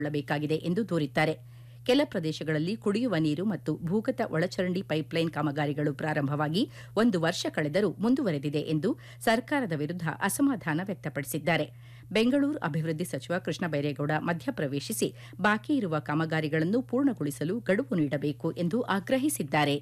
ಕೊಳ್ಳಬೇಕಾಗಿದೆ ಎಂದು ದೂರಿದ್ದಾರೆ ಕೆಲ ಪ್ರದೇಶಗಳಲ್ಲಿ ಕುಡಿಯುವ ನೀರು ಮತ್ತು ಭೂಗತ ಒಳಚರಂಡಿ ಪೈಪ್ಲೈನ್ ಕಾಮಗಾರಿಗಳು ಪ್ರಾರಂಭವಾಗಿ ಒಂದು ವರ್ಷ ಕಳೆದರೂ ಮುಂದುವರೆದಿದೆ ಎಂದು ಸರ್ಕಾರದ ವಿರುದ್ಧ ಅಸಮಾಧಾನ ವ್ಯಕ್ತಪಡಿಸಿದ್ದಾರೆ ಬೆಂಗಳೂರು ಅಭಿವೃದ್ಧಿ ಸಚಿವ ಕೃಷ್ಣ ಬೈರೇಗೌಡ ಮಧ್ಯಪ್ರವೇಶಿಸಿ ಬಾಕಿ ಇರುವ ಕಾಮಗಾರಿಗಳನ್ನು ಪೂರ್ಣಗೊಳಿಸಲು ಗಡುವು ನೀಡಬೇಕು ಎಂದು ಆಗ್ರಹಿಸಿದ್ದಾರೆ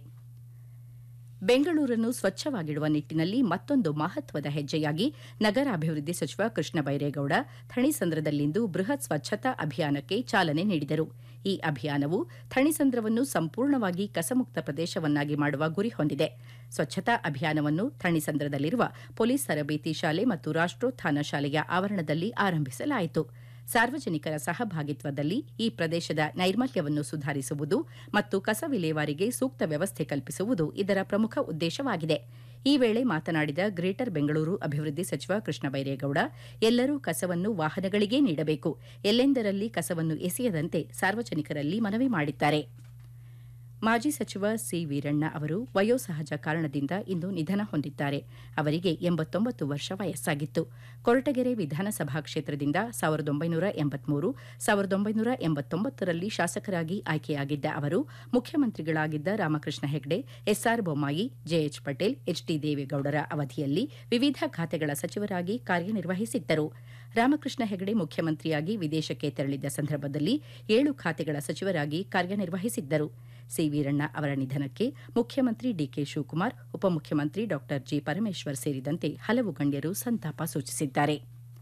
ಬೆಂಗಳೂರನ್ನು ಸ್ವಚ್ಛವಾಗಿಡುವ ನಿಟ್ಟಿನಲ್ಲಿ ಮತ್ತೊಂದು ಮಹತ್ವದ ಹೆಜ್ಜೆಯಾಗಿ ನಗರಾಭಿವೃದ್ಧಿ ಸಚಿವ ಕೃಷ್ಣ ಬೈರೇಗೌಡ ಥಣಿಸಂದ್ರದಲ್ಲಿಂದು ಬೃಹತ್ ಸ್ವಚ್ಛತಾ ಅಭಿಯಾನಕ್ಕೆ ಚಾಲನೆ ನೀಡಿದರು ಈ ಅಭಿಯಾನವು ಥಣಿಸಂದ್ರವನ್ನು ಸಂಪೂರ್ಣವಾಗಿ ಕಸಮುಕ್ತ ಪ್ರದೇಶವನ್ನಾಗಿ ಮಾಡುವ ಗುರಿ ಹೊಂದಿದೆ ಸ್ವಚ್ಛತಾ ಅಭಿಯಾನವನ್ನು ಥಣಿಸಂದ್ರದಲ್ಲಿರುವ ಪೊಲೀಸ್ ತರಬೇತಿ ಶಾಲೆ ಮತ್ತು ರಾಷ್ಟೋತ್ಥಾನ ಶಾಲೆಯ ಆವರಣದಲ್ಲಿ ಆರಂಭಿಸಲಾಯಿತು ಸಾರ್ವಜನಿಕರ ಸಹಭಾಗಿತ್ವದಲ್ಲಿ ಈ ಪ್ರದೇಶದ ನೈರ್ಮಲ್ಯವನ್ನು ಸುಧಾರಿಸುವುದು ಮತ್ತು ಕಸ ವಿಲೇವಾರಿಗೆ ಸೂಕ್ತ ವ್ಯವಸ್ಥೆ ಕಲ್ಪಿಸುವುದು ಇದರ ಪ್ರಮುಖ ಉದ್ದೇಶವಾಗಿದೆ ಈ ವೇಳೆ ಮಾತನಾಡಿದ ಗ್ರೇಟರ್ ಬೆಂಗಳೂರು ಅಭಿವೃದ್ಧಿ ಸಚಿವ ಕೃಷ್ಣ ಬೈರೇಗೌಡ ಎಲ್ಲರೂ ಕಸವನ್ನು ವಾಹನಗಳಿಗೇ ನೀಡಬೇಕು ಎಲ್ಲೆಂದರಲ್ಲಿ ಕಸವನ್ನು ಎಸೆಯದಂತೆ ಸಾರ್ವಜನಿಕರಲ್ಲಿ ಮನವಿ ಮಾಡಿದ್ದಾರೆ ಮಾಜಿ ಸಚಿವ ಸಿ ವೀರಣ್ಣ ಅವರು ವಯೋಸಹಜ ಕಾರಣದಿಂದ ಇಂದು ನಿಧನ ಹೊಂದಿದ್ದಾರೆ ಅವರಿಗೆ ಎಂಬತ್ತೊಂಬತ್ತು ವರ್ಷ ವಯಸ್ಸಾಗಿತ್ತು ಕೊರಟಗೆರೆ ವಿಧಾನಸಭಾ ಕ್ಷೇತ್ರದಿಂದ ಸಾವಿರದ ಒಂಬೈನೂರ ಎಂಬತ್ಮೂರು ಸಾವಿರದ ಒಂಬೈನೂರ ಎಂಬತ್ತೊಂಬತ್ತರಲ್ಲಿ ಶಾಸಕರಾಗಿ ಆಯ್ಕೆಯಾಗಿದ್ದ ಅವರು ಮುಖ್ಯಮಂತ್ರಿಗಳಾಗಿದ್ದ Ramakrishna Hegde SR Bommai JH Patel HD ದೇವೇಗೌಡರ ಅವಧಿಯಲ್ಲಿ ವಿವಿಧ ಖಾತೆಗಳ ಸಚಿವರಾಗಿ ಕಾರ್ಯನಿರ್ವಹಿಸಿದ್ದರು ರಾಮಕೃಷ್ಣ ಹೆಗಡೆ ಮುಖ್ಯಮಂತ್ರಿಯಾಗಿ ವಿದೇಶಕ್ಕೆ ತೆರಳಿದ್ದ ಸಂದರ್ಭದಲ್ಲಿ ಏಳು ಖಾತೆಗಳ ಸಚಿವರಾಗಿ ಕಾರ್ಯನಿರ್ವಹಿಸಿದ್ದರು ಸಿ ವೀರಣ್ಣ ಅವರ ನಿಧನಕ್ಕೆ ಮುಖ್ಯಮಂತ್ರಿ ಡಿಕೆ ಶಿವಕುಮಾರ್ ಉಪಮುಖ್ಯಮಂತ್ರಿ ಡಾ ಜಿ ಪರಮೇಶ್ವರ್ ಸೇರಿದಂತೆ ಹಲವು ಗಣ್ಯರು ಸಂತಾಪ ಸೂಚಿಸಿದ್ದಾರೆ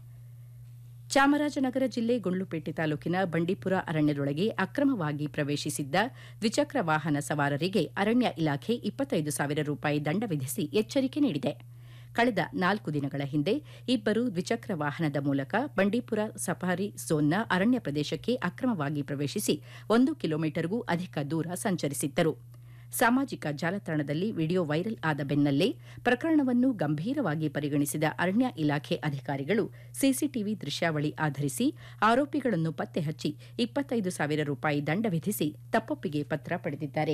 ಚಾಮರಾಜನಗರ ಜಿಲ್ಲೆ ಗುಂಡ್ಲುಪೇಟೆ ತಾಲೂಕಿನ ಬಂಡೀಪುರ ಅರಣ್ಯದೊಳಗೆ ಅಕ್ರಮವಾಗಿ ಪ್ರವೇಶಿಸಿದ್ದ ದ್ವಿಚಕ್ರ ವಾಹನ ಸವಾರರಿಗೆ ಅರಣ್ಯ ಇಲಾಖೆ ಇಪ್ಪತ್ತೈದು ಸಾವಿರ ರೂಪಾಯಿ ದಂಡ ವಿಧಿಸಿ ಎಚ್ಚರಿಕೆ ನೀಡಿದೆ ಕಳೆದ ನಾಲ್ಕು ದಿನಗಳ ಹಿಂದೆ ಇಬ್ಬರು ದ್ವಿಚಕ್ರ ವಾಹನದ ಮೂಲಕ ಬಂಡೀಪುರ ಸಫಾರಿ ಝೋನ್ನ ಅರಣ್ಯ ಪ್ರದೇಶಕ್ಕೆ ಅಕ್ರಮವಾಗಿ ಪ್ರವೇಶಿಸಿ ಒಂದು ಕಿಲೋಮೀಟರ್ಗೂ ಅಧಿಕ ದೂರ ಸಂಚರಿಸಿದ್ದರು ಸಾಮಾಜಿಕ ಜಾಲತಾಣದಲ್ಲಿ ವಿಡಿಯೋ ವೈರಲ್ ಆದ ಬೆನ್ನಲ್ಲೇ ಪ್ರಕರಣವನ್ನು ಗಂಭೀರವಾಗಿ ಪರಿಗಣಿಸಿದ ಅರಣ್ಯ ಇಲಾಖೆ ಅಧಿಕಾರಿಗಳು ಸಿಸಿಟಿವಿ ದೃಶ್ಯಾವಳಿ ಆಧರಿಸಿ ಆರೋಪಿಗಳನ್ನು ಪತ್ತೆ ಹಚ್ಚಿ ಇಪ್ಪತ್ತೈದು ಸಾವಿರ ರೂಪಾಯಿ ದಂಡ ವಿಧಿಸಿ ತಪ್ಪೊಪ್ಪಿಗೆ ಪತ್ರ ಪಡೆದಿದ್ದಾರೆ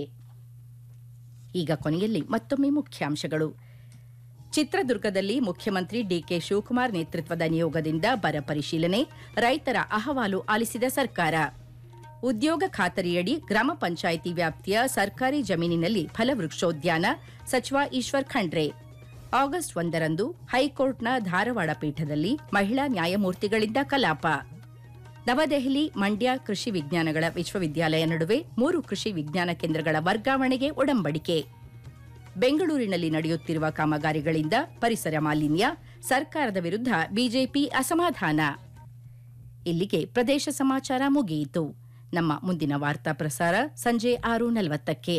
ಈಗ ಕೊನೆಯಲ್ಲಿ ಮತ್ತೊಮ್ಮೆ ಮುಖ್ಯಾಂಶಗಳು ಚಿತ್ರದುರ್ಗದಲ್ಲಿ ಮುಖ್ಯಮಂತ್ರಿ ಡಿಕೆ ಶಿವಕುಮಾರ್ ನೇತೃತ್ವದ ನಿಯೋಗದಿಂದ ಬರ ಪರಿಶೀಲನೆ ರೈತರ ಅಹವಾಲು ಆಲಿಸಿದ ಸರ್ಕಾರ ಉದ್ಯೋಗ ಖಾತರಿಯಡಿ ಗ್ರಾಮ ಪಂಚಾಯಿತಿ ವ್ಯಾಪ್ತಿಯ ಸರ್ಕಾರಿ ಜಮೀನಿನಲ್ಲಿ ಫಲವೃಕ್ಷೋದ್ಯಾನ ಸಚಿವ ಈಶ್ವರ್ ಖಂಡ್ರೆ ಆಗಸ್ಟ್ ಒಂದರಂದು ಹೈಕೋರ್ಟ್ನ ಧಾರವಾಡ ಪೀಠದಲ್ಲಿ ಮಹಿಳಾ ನ್ಯಾಯಮೂರ್ತಿಗಳಿಂದ ಕಲಾಪ ನವದೆಹಲಿ ಮಂಡ್ಯ ಕೃಷಿ ವಿಜ್ಞಾನಗಳ ವಿಶ್ವವಿದ್ಯಾಲಯ ನಡುವೆ ಮೂರು ಕೃಷಿ ವಿಜ್ಞಾನ ಕೇಂದ್ರಗಳ ವರ್ಗಾವಣೆಗೆ ಒಡಂಬಡಿಕೆ ಬೆಂಗಳೂರಿನಲ್ಲಿ ನಡೆಯುತ್ತಿರುವ ಕಾಮಗಾರಿಗಳಿಂದ ಪರಿಸರ ಮಾಲಿನ್ಯ ಸರ್ಕಾರದ ವಿರುದ್ಧ ಬಿಜೆಪಿ ಅಸಮಾಧಾನ ಇಲ್ಲಿಗೆ ಪ್ರದೇಶ ಸಮಾಚಾರ ಮುಗಿಯಿತು ನಮ್ಮ ಮುಂದಿನ ವಾರ್ತಾ ಪ್ರಸಾರ ಸಂಜೆ ಆರು ನಲವತ್ತಕ್ಕೆ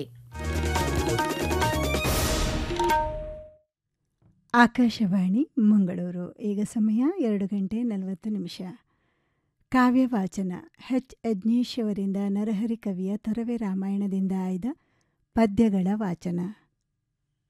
ಆಕಾಶವಾಣಿ ಮಂಗಳೂರು ಈಗ ಸಮಯ ಎರಡು ಗಂಟೆ ನಲವತ್ತು ನಿಮಿಷ ಕಾವ್ಯ ವಾಚನ ಎಚ್ ಯಜ್ಞೇಶ್ ಅವರಿಂದ ನರಹರಿ ಕವಿಯ ತೊರವೆ ರಾಮಾಯಣದಿಂದ ಆಯ್ದ ಪದ್ಯಗಳ ವಾಚನ